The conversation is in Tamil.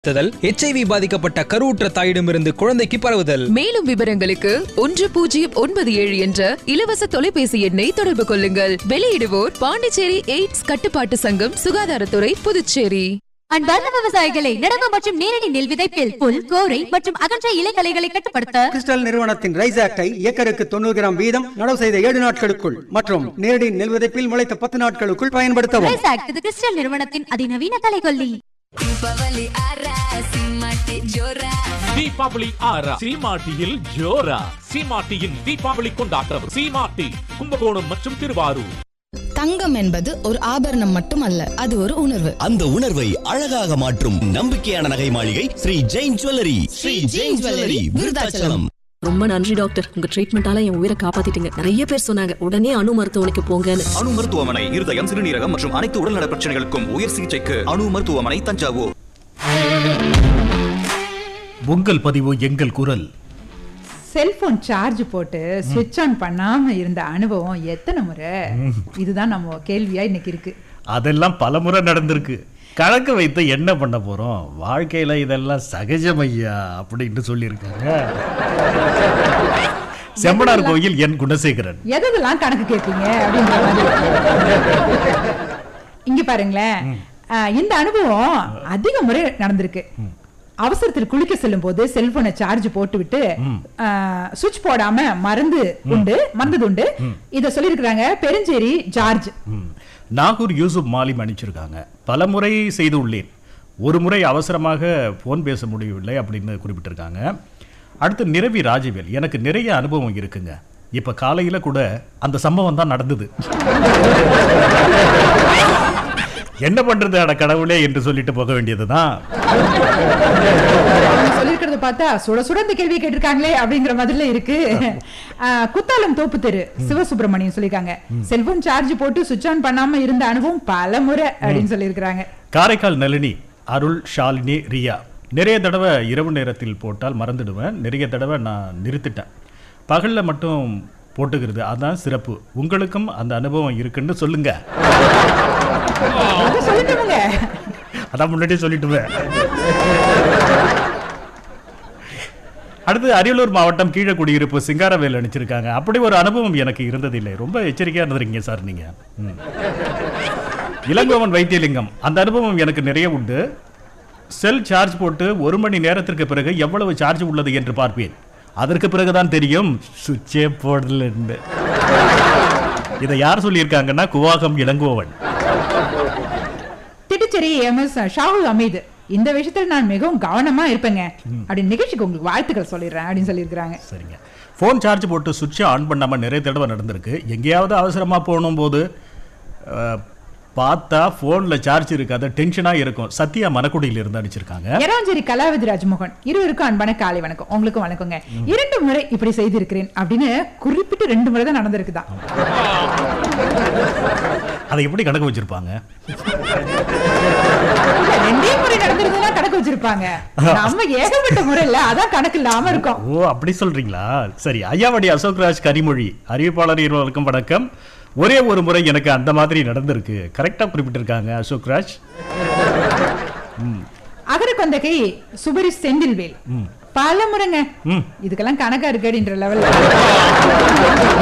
எச்ஐவி பாதிக்கப்பட்ட கருவுற்ற தாயிடமிருந்து குழந்தைக்கு பரவுதல் மேலும் விவரங்களுக்கு ஒன்று பூஜ்ஜியம் ஒன்பது ஏழு என்ற இலவச தொலைபேசி எண்ணை தொடர்பு கொள்ளுங்கள் வெளியிடுவோர் பாண்டிச்சேரி எய்ட்ஸ் கட்டுப்பாட்டு சங்கம் சுகாதாரத்துறை புதுச்சேரி அன்பார்ந்த விவசாயிகளை நடவு மற்றும் நேரடி நெல் விதைப்பில் புல் கோரை மற்றும் அகன்ற இலைகளைகளை கட்டுப்படுத்த கிறிஸ்டல் நிறுவனத்தின் ரைஸ் ஆக்டை ஏக்கருக்கு தொண்ணூறு கிராம் வீதம் நடவு செய்த ஏழு நாட்களுக்குள் மற்றும் நேரடி நெல் விதைப்பில் முளைத்த பத்து நாட்களுக்குள் பயன்படுத்தவும் ரைஸ் ஆக்ட் இது கிறிஸ்டல் நிறுவனத்தின் அதிநவீன கலைகொல்லி ದೀಪಾವಳಿ ಆರ ಸಿಂಹಕ್ಕೆ ಜೋರ தீபாவளி ஆறா சீமாட்டியில் ஜோரா சீமாட்டியின் தீபாவளி கொண்டாட்டம் சீமாட்டி கும்பகோணம் மற்றும் திருவாரூர் தங்கம் என்பது ஒரு ஆபரணம் மட்டுமல்ல அது ஒரு உணர்வு அந்த உணர்வை அழகாக மாற்றும் நம்பிக்கையான நகை மாளிகை ஸ்ரீ ஜெயின் ஜுவல்லரி ஸ்ரீ ஜெயின் ஜுவல்லரி விருதாச்சலம் ரொம்ப நன்றி டாக்டர் உங்க ட்ரீட்மெண்டால என் உயிரை காப்பாத்திட்டீங்க நிறைய பேர் சொன்னாங்க உடனே அணு மருத்துவமனைக்கு போங்கன்னு அணு மருத்துவமனை இருதயம் சிறுநீரகம் மற்றும் அனைத்து உடல்நல பிரச்சனைகளுக்கும் உயர் சிகிச்சைக்கு அணு மருத்துவமனை தஞ்சாவூர் உங்கள் பதிவு எங்கள் குரல் செல்போன் சார்ஜ் போட்டு ஸ்விட்ச் ஆன் பண்ணாம இருந்த அனுபவம் எத்தனை முறை இதுதான் நம்ம கேள்வியா இன்னைக்கு இருக்கு அதெல்லாம் பலமுறை நடந்திருக்கு கணக்கு வைத்து என்ன பண்ண போறோம் வாழ்க்கையில இதெல்லாம் சகஜம் ஐயா அப்படின்னு சொல்லியிருக்காங்க செம்பனார் கோயில் என் குணசேகரன் எதெல்லாம் கணக்கு கேட்பீங்க அப்படின்ற மாதிரி இங்க பாருங்களேன் ஆஹ், இந்த அனுபவம் அதிக முறை நடந்திருக்கு அவசரத்தில் குளிக்க செல்லும் போது செல்போனை சார்ஜ் போட்டு விட்டு சுவிட்ச் போடாம மறந்து உண்டு மறந்தது உண்டு இத சொல்லியிருக்கிறாங்க பெருஞ்சேரி ஜார்ஜ் ம். நாகூர் யூசுப் மாலிம் அனுப்பிச்சிருக்காங்க பல முறை செய்து உள்ளேன் ஒரு முறை அவசரமாக ஃபோன் பேச முடியவில்லை அப்படின்னு குறிப்பிட்டிருக்காங்க அடுத்து நிரவி ராஜவேல் எனக்கு நிறைய அனுபவம் இருக்குங்க இப்ப காலையில கூட அந்த சம்பவம் தான் நடந்தது என்ன பண்றது அட கடவுளே என்று சொல்லிட்டு போக வேண்டியதுதான் அவங்க சொல்லியிருக்கிறத பார்த்தா சுட சுட இந்த கேள்வியை கேட்டிருக்காங்களே அப்படிங்கிற மாதிரில இருக்கு ஆஹ், குத்தாலம் தோப்பு தெரு சிவசுப்பிரமணியம் சொல்லியிருக்காங்க செல்போன் சார்ஜ் போட்டு சுவிட்ச் ஆன் பண்ணாம இருந்த அனுபவம் பல முறை அப்படின்னு சொல்லியிருக்கிறாங்க காரைக்கால் நளினி அருள் ஷாலினி ரியா நிறைய தடவை இரவு நேரத்தில் போட்டால் மறந்துடுவேன் நிறைய தடவை நான் நிறுத்திட்டேன் பகலில் மட்டும் போட்டுக்கிறது அதான் சிறப்பு உங்களுக்கும் அந்த அனுபவம் இருக்குன்னு சொல்லுங்க அதை சொல்லிட்டோமுங்க அதான் முன்னாடியே சொல்லிட்டுவேன் அடுத்து அரியலூர் மாவட்டம் கீழே குடியிருப்பு சிங்காரவேல் அனுப்பிச்சிருக்காங்க அப்படி ஒரு அனுபவம் எனக்கு இருந்ததில்லை ரொம்ப எச்சரிக்கையா இருந்திருக்கீங்க சார் நீங்க ம். இளங்கோவன் வைத்தியலிங்கம் அந்த அனுபவம் எனக்கு நிறைய உண்டு செல் சார்ஜ் போட்டு ஒரு மணி நேரத்திற்கு பிறகு எவ்வளவு சார்ஜ் உள்ளது என்று பார்ப்பேன் அதற்கு பிறகுதான் தெரியும் சுவிட்சே போடலன்னு இதை யார் சொல்லியிருக்காங்கன்னா குவாகம் இளங்கோவன் திட்டுச்சேரி எம் எஸ் ஷாகுல் அமீது இந்த விஷயத்துல நான் மிகவும் கவனமா இருப்பேங்க அப்படின்னு நிகழ்ச்சிக்கு உங்களுக்கு வாழ்த்துக்கள் சொல்லிடுறேன் அப்படின்னு சொல்லியிருக்கிறாங்க சரிங்க ஃபோன் சார்ஜ் போட்டு சுவிட்சை ஆன் பண்ணாமல் நிறைய தடவை நடந்திருக்கு எங்கேயாவது அவசரமாக போகணும் போது அஹ், பார்த்தா ஃபோனில் சார்ஜ் இருக்காது டென்ஷனாக இருக்கும் சத்யா மணக்குடியில் இருந்து அடிச்சிருக்காங்க எராஞ்சேரி கலாவதி ராஜ்மோகன் இருவருக்கும் அன்பான காலை வணக்கம் உங்களுக்கும் வணக்கங்க இரண்டு முறை இப்படி செய்திருக்கிறேன் அப்படின்னு குறிப்பிட்டு ரெண்டு முறை தான் நடந்திருக்குதான் அதை எப்படி கணக்கு வச்சிருப்பாங்க இல்ல, ரெண்டே முறை நடந்திருந்ததுன்னா கணக்கு வச்சிருப்பாங்க நம்ம ஏகப்பட்ட முறை இல்ல அதான் கணக்கு இல்லாம இருக்கோம் ஓ அப்படி சொல்றீங்களா சரி ஐயாவடி அசோக்ராஜ் கரிமொழி அறிவிப்பாளர் இருவருக்கும் வணக்கம் ஒரே ஒரு முறை எனக்கு அந்த மாதிரி நடந்திருக்கு கரெக்டாக குறிப்பிட்டிருக்காங்க அசோக்ராஜ் அகரக்கொந்தகை சுபரி செந்தில்வேல் பல முறைங்க ம் இதுக்கெல்லாம் கணக்கா இருக்கு அப்படின்ற லெவல்ல